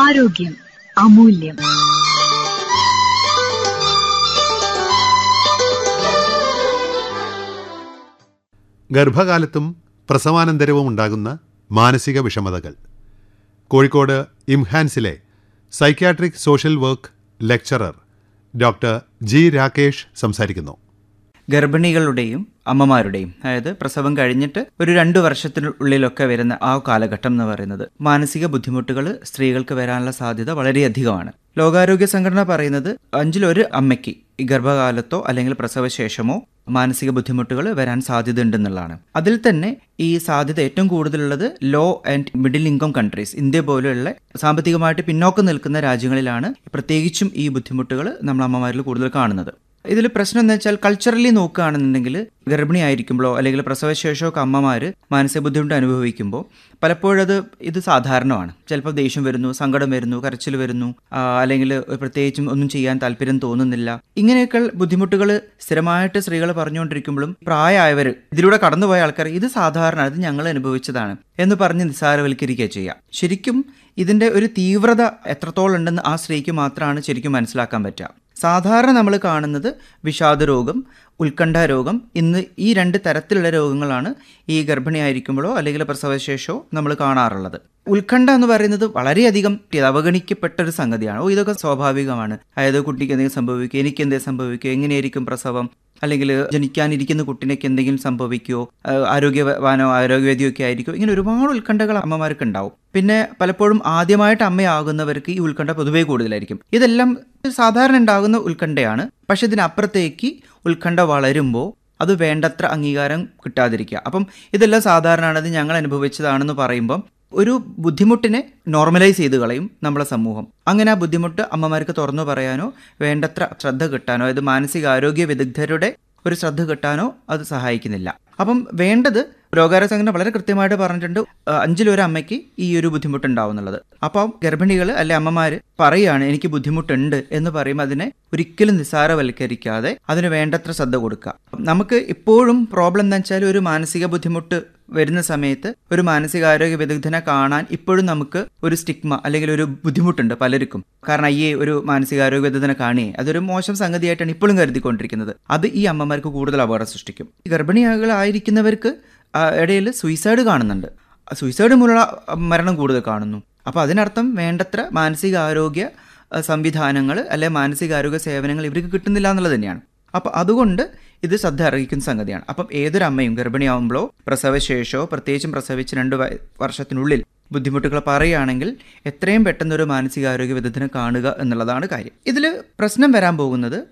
ആരോഗ്യം അമൂല്യം ഗർഭകാലത്തും പ്രസവാനന്തരവും ഉണ്ടാകുന്ന മാനസിക വിഷമതകൾ കോഴിക്കോട് ഇംഹാൻസിലെ psychiatric social work lecturer doctor G Rakesh സംസാരിക്കുന്നു ഗർഭിണികളുടെയും അമ്മമാരുടെയും അതായത് പ്രസവം കഴിഞ്ഞിട്ട് ഒരു രണ്ടു വർഷത്തിനുള്ളിലൊക്കെ വരുന്ന ആ കാലഘട്ടം എന്ന് പറയുന്നത് മാനസിക ബുദ്ധിമുട്ടുകൾ സ്ത്രീകൾക്ക് വരാനുള്ള സാധ്യത വളരെയധികമാണ് ലോകാരോഗ്യ സംഘടന പറയുന്നത് അഞ്ചിലൊരു അമ്മയ്ക്ക് ഈ ഗർഭകാലത്തോ അല്ലെങ്കിൽ പ്രസവശേഷമോ മാനസിക ബുദ്ധിമുട്ടുകൾ വരാൻ സാധ്യതയുണ്ടെന്നുള്ളതാണ് അതിൽ തന്നെ ഈ സാധ്യത ഏറ്റവും കൂടുതലുള്ളത് low and middle income countries India പോലെയുള്ള സാമ്പത്തികമായിട്ട് പിന്നോക്കം നിൽക്കുന്ന രാജ്യങ്ങളിലാണ് പ്രത്യേകിച്ചും ഈ ബുദ്ധിമുട്ടുകൾ നമ്മൾ അമ്മമാരിൽ കൂടുതൽ കാണുന്നത് ഇതിൽ പ്രശ്നം എന്ന് വെച്ചാൽ കൾച്ചറലി നോക്കുകയാണെന്നുണ്ടെങ്കിൽ ഗർഭിണി ആയിരിക്കുമ്പോഴോ അല്ലെങ്കിൽ പ്രസവശേഷമോ ഒക്കെ അമ്മമാർ മാനസിക ബുദ്ധിമുട്ട് അനുഭവിക്കുമ്പോൾ പലപ്പോഴും അത് ഇത് സാധാരണമാണ് ചിലപ്പോൾ ദേഷ്യം വരുന്നു സങ്കടം വരുന്നു കരച്ചിൽ വരുന്നു ആ, അല്ലെങ്കിൽ പ്രത്യേകിച്ചും ഒന്നും ചെയ്യാൻ താല്പര്യം തോന്നുന്നില്ല ഇങ്ങനെയൊക്കെ ബുദ്ധിമുട്ടുകൾ സ്ഥിരമായിട്ട് സ്ത്രീകൾ പറഞ്ഞുകൊണ്ടിരിക്കുമ്പോഴും പ്രായമായവർ ഇതിലൂടെ കടന്നുപോയ ആൾക്കാർ ഇത് സാധാരണ ഇത് ഞങ്ങൾ അനുഭവിച്ചതാണ് എന്ന് പറഞ്ഞ് നിസ്സാരവൽക്കരിക്കുക ചെയ്യുക ശരിക്കും ഇതിന്റെ ഒരു തീവ്രത എത്രത്തോളം ഉണ്ടെന്ന് ആ സ്ത്രീക്ക് മാത്രമാണ് ശരിക്കും മനസ്സിലാക്കാൻ പറ്റുക സാധാരണ നമ്മൾ കാണുന്നത് വിഷാദ രോഗം ഉത്കണ്ഠ രോഗം ഇന്ന് ഈ രണ്ട് തരത്തിലുള്ള രോഗങ്ങളാണ് ഈ ഗർഭിണിയായിരിക്കുമ്പോഴോ അല്ലെങ്കിൽ പ്രസവശേഷമോ നമ്മൾ കാണാറുള്ളത് ഉത്കണ്ഠ എന്ന് പറയുന്നത് വളരെയധികം അവഗണിക്കപ്പെട്ട ഒരു സംഗതിയാണ് ഓ ഇതൊക്കെ സ്വാഭാവികമാണ് അതായത് കുട്ടിക്ക് എന്തെങ്കിലും സംഭവിക്കുക എനിക്ക് എന്തെങ്കിലും സംഭവിക്കുക എങ്ങനെയായിരിക്കും പ്രസവം അല്ലെങ്കിൽ ജനിക്കാനിരിക്കുന്ന കുട്ടിനൊക്കെ എന്തെങ്കിലും സംഭവിക്കുമോ ആഹ് ആരോഗ്യവാനോ ആരോഗ്യവേദിയോ ഒക്കെ ആയിരിക്കും ഇങ്ങനെ ഒരുപാട് ഉത്കണ്ഠകൾ അമ്മമാർക്ക് ഉണ്ടാവും പിന്നെ പലപ്പോഴും ആദ്യമായിട്ട് അമ്മയാകുന്നവർക്ക് ഈ ഉത്കണ്ഠ പൊതുവേ കൂടുതലായിരിക്കും ഇതെല്ലാം സാധാരണ ഉണ്ടാകുന്ന ഉത്കണ്ഠയാണ് പക്ഷെ ഇതിനപ്പുറത്തേക്ക് ഉത്കണ്ഠ വളരുമ്പോൾ അത് വേണ്ടത്ര അംഗീകാരം കിട്ടാതിരിക്കുക അപ്പം ഇതെല്ലാം സാധാരണയാണ് ഇത് ഞങ്ങൾ അനുഭവിച്ചതാണെന്ന് പറയുമ്പം ഒരു ബുദ്ധിമുട്ടിനെ നോർമലൈസ് ചെയ്ത് കളയും നമ്മളെ സമൂഹം അങ്ങനെ ആ ബുദ്ധിമുട്ട് അമ്മമാർക്ക് തുറന്നു പറയാനോ വേണ്ടത്ര ശ്രദ്ധ കിട്ടാനോ അതായത് മാനസികാരോഗ്യ വിദഗ്ധരുടെ ഒരു ശ്രദ്ധ കിട്ടാനോ അത് സഹായിക്കുന്നില്ല അപ്പം വേണ്ടത് രോഗാരോഗ്യ സംഘടന വളരെ കൃത്യമായിട്ട് പറഞ്ഞിട്ടുണ്ട് ആ, അഞ്ചിലൊരു അമ്മയ്ക്ക് ഈ ഒരു ബുദ്ധിമുട്ടുണ്ടാവും എന്നുള്ളത് അപ്പം ഗർഭിണികൾ അല്ലെ അമ്മമാർ പറയുകയാണ് എനിക്ക് ബുദ്ധിമുട്ടുണ്ട് എന്ന് പറയുമ്പോൾ അതിനെ ഒരിക്കലും നിസ്സാരവൽക്കരിക്കാതെ അതിന് വേണ്ടത്ര ശ്രദ്ധ കൊടുക്കുക നമുക്ക് ഇപ്പോഴും പ്രോബ്ലം എന്താ വെച്ചാൽ ഒരു മാനസിക ബുദ്ധിമുട്ട് വരുന്ന സമയത്ത് ഒരു മാനസികാരോഗ്യ വിദഗ്ധനെ കാണാൻ ഇപ്പോഴും നമുക്ക് ഒരു സ്റ്റിഗ്മ അല്ലെങ്കിൽ ഒരു ബുദ്ധിമുട്ടുണ്ട് പലർക്കും കാരണം അയ്യേ ഒരു മാനസികാരോഗ്യ വിദഗ്ധനെ കാണിയേ അതൊരു മോശം സംഗതിയായിട്ടാണ് ഇപ്പോഴും കരുതിക്കൊണ്ടിരിക്കുന്നത് അത് ഈ അമ്മമാർക്ക് കൂടുതൽ അപകടം സൃഷ്ടിക്കും ഈ ഗർഭിണികളായിരിക്കുന്നവർക്ക് ആ, ഇടയിൽ സൂയിസൈഡ് കാണുന്നുണ്ട് സൂയിസൈഡ് മൂലമുള്ള മരണം കൂടുതൽ കാണുന്നു അപ്പോൾ അതിനർത്ഥം വേണ്ടത്ര മാനസികാരോഗ്യ ആ, സംവിധാനങ്ങൾ അല്ലെ മാനസികാരോഗ്യ സേവനങ്ങൾ ഇവർക്ക് കിട്ടുന്നില്ല എന്നുള്ളത് തന്നെയാണ് അപ്പോൾ അതുകൊണ്ട് ഇത് ശ്രദ്ധ അർഹിക്കുന്ന സംഗതിയാണ് അപ്പം ഏതൊരു അമ്മയും ഗർഭിണിയാവുമ്പോഴോ പ്രസവശേഷമോ പ്രത്യേകിച്ചും പ്രസവിച്ച് രണ്ട് വ- വർഷത്തിനുള്ളിൽ ബുദ്ധിമുട്ടുകൾ പറയുകയാണെങ്കിൽ എത്രയും പെട്ടെന്ന് ഒരു മാനസികാരോഗ്യ വിദഗ്ധനെ കാണുക എന്നുള്ളതാണ് കാര്യം ഇതിൽ പ്രശ്നം വരാൻ പോകുന്നത്